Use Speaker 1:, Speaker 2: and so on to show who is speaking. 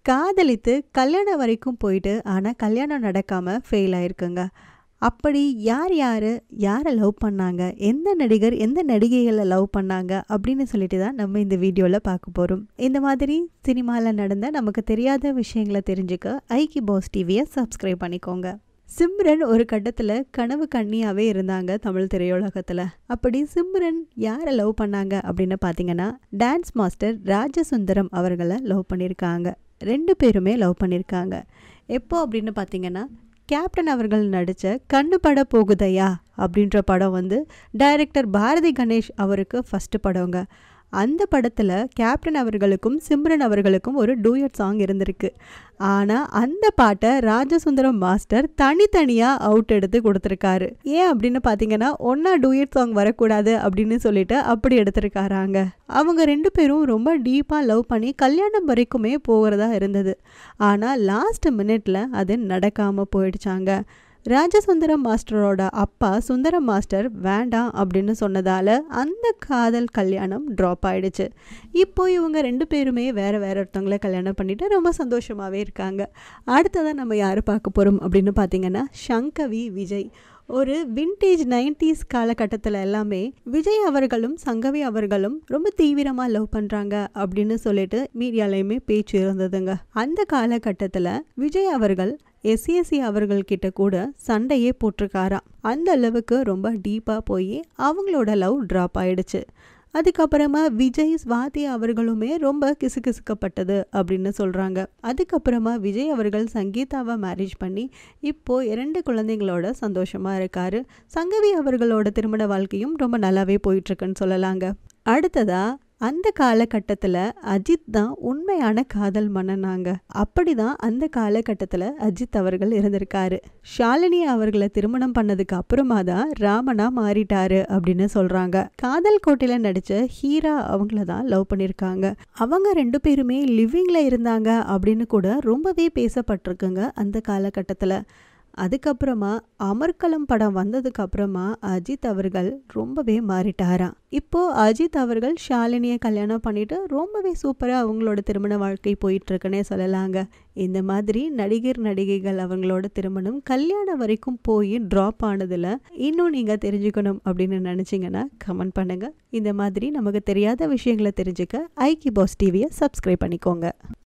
Speaker 1: காதலித்து கல்யாணம் வரைக்கும் போயிட்டு ஆனால் கல்யாணம் நடக்காமல் ஃபெயில் ஆயிருக்குங்க அப்படி யார் யார் யாரை லவ் பண்ணாங்க எந்த நடிகர் எந்த நடிகைகளை லவ் பண்ணாங்க அப்படின்னு சொல்லிட்டு தான் நம்ம இந்த வீடியோவில் பார்க்க போகிறோம் இந்த மாதிரி சினிமாவில் நடந்த நமக்கு தெரியாத விஷயங்களை தெரிஞ்சுக்க ஐக்கி பாஸ் டிவியை சப்ஸ்கிரைப் பண்ணிக்கோங்க சிம்ரன் ஒரு கட்டத்தில் கனவு கண்ணியாகவே இருந்தாங்க தமிழ் திரையுலகத்தில் அப்படி சிம்ரன் யாரை லவ் பண்ணாங்க அப்படின்னு பார்த்தீங்கன்னா டான்ஸ் மாஸ்டர் ராஜசுந்தரம் அவர்களை லவ் பண்ணியிருக்காங்க ரெண்டு பேருமே லவ் பண்ணியிருக்காங்க எப்போ அப்படின்னு பார்த்தீங்கன்னா கேப்டன் அவர்கள் நடித்த கண்ணு பட போகுதையா அப்படின்ற படம் வந்து டைரக்டர் பாரதி கணேஷ் அவருக்கு ஃபஸ்ட்டு படங்க அந்த படத்தில் கேப்டன் அவர்களுக்கும் சிம்ரன் அவர்களுக்கும் ஒரு டூயட் சாங் இருந்திருக்கு ஆனால் அந்த பாட்டை ராஜசுந்தரம் மாஸ்டர் தனித்தனியாக அவுட் எடுத்து கொடுத்துருக்காரு ஏன் அப்படின்னு பார்த்தீங்கன்னா ஒன்றா டூயட் சாங் வரக்கூடாது அப்படின்னு சொல்லிட்டு அப்படி எடுத்திருக்காராங்க அவங்க ரெண்டு பேரும் ரொம்ப டீப்பாக லவ் பண்ணி கல்யாணம் வரைக்குமே போகிறதா இருந்தது ஆனால் லாஸ்ட் மினிட்ல அது நடக்காமல் போயிடுச்சாங்க ராஜசுந்தரம் மாஸ்டரோட அப்பா சுந்தரம் மாஸ்டர் வேண்டாம் அப்படின்னு சொன்னதால் அந்த காதல் கல்யாணம் ட்ராப் ஆயிடுச்சு இப்போ இவங்க ரெண்டு பேருமே வேறு வேற ஒருத்தவங்கள கல்யாணம் பண்ணிட்டு ரொம்ப சந்தோஷமாகவே இருக்காங்க அடுத்ததான் நம்ம யார் பார்க்க போகிறோம் அப்படின்னு பார்த்தீங்கன்னா சங்கவி விஜய் ஒரு விண்டேஜ் நைன்டிஸ் காலகட்டத்தில் எல்லாமே விஜய் அவர்களும் சங்கவி அவர்களும் ரொம்ப தீவிரமாக லவ் பண்ணுறாங்க அப்படின்னு சொல்லிட்டு மீடியாலையுமே பேச்சு இருந்ததுங்க அந்த காலகட்டத்தில் விஜய் அவர்கள் எஸ்எஸ்சி அவர்கள்கிட்ட கூட சண்டையே போட்டிருக்காராம் அந்த அளவுக்கு ரொம்ப டீப்பாக போய் அவங்களோட லவ் ட்ராப் ஆயிடுச்சு அதுக்கப்புறமா விஜய் ஸ்வாதி அவர்களுமே ரொம்ப கிசுகிசுக்கப்பட்டது அப்படின்னு சொல்கிறாங்க அதுக்கப்புறமா விஜய் அவர்கள் சங்கீதாவை மேரேஜ் பண்ணி இப்போ இரண்டு குழந்தைங்களோட சந்தோஷமாக இருக்காரு சங்கவி அவர்களோட திருமண வாழ்க்கையும் ரொம்ப நல்லாவே போயிட்டுருக்குன்னு சொல்லலாங்க அடுத்ததா அந்த காலகட்டத்தில் அஜித் தான் உண்மையான காதல் மன்னனாங்க அப்படி தான் அந்த காலகட்டத்தில் அஜித் அவர்கள் இருந்திருக்காரு ஷாலினி அவர்களை திருமணம் பண்ணதுக்கு அப்புறமா தான் ராமனா மாறிட்டாரு அப்படின்னு சொல்றாங்க காதல் கோட்டையில் நடிச்ச ஹீரா அவங்கள தான் லவ் பண்ணியிருக்காங்க அவங்க ரெண்டு பேருமே லிவிங்ல இருந்தாங்க அப்படின்னு கூட ரொம்பவே பேசப்பட்டிருக்குங்க அந்த காலகட்டத்தில் அதுக்கப்புறமா அமர்கலம் படம் வந்ததுக்கு அப்புறமா அஜித் அவர்கள் ரொம்பவே மாறிட்டாராம் இப்போ அஜித் அவர்கள் ஷாலினியை கல்யாணம் பண்ணிட்டு ரொம்பவே சூப்பராக அவங்களோட திருமண வாழ்க்கை போயிட்டு இருக்குன்னே சொல்லலாங்க இந்த மாதிரி நடிகர் நடிகைகள் அவங்களோட திருமணம் கல்யாணம் வரைக்கும் போய் ட்ராப் ஆனதில் இன்னும் நீங்கள் தெரிஞ்சுக்கணும் அப்படின்னு நினச்சிங்கன்னா கமெண்ட் பண்ணுங்கள் இந்த மாதிரி நமக்கு தெரியாத விஷயங்களை தெரிஞ்சுக்க ஐக்கி பாஸ் டிவியை சப்ஸ்கிரைப் பண்ணிக்கோங்க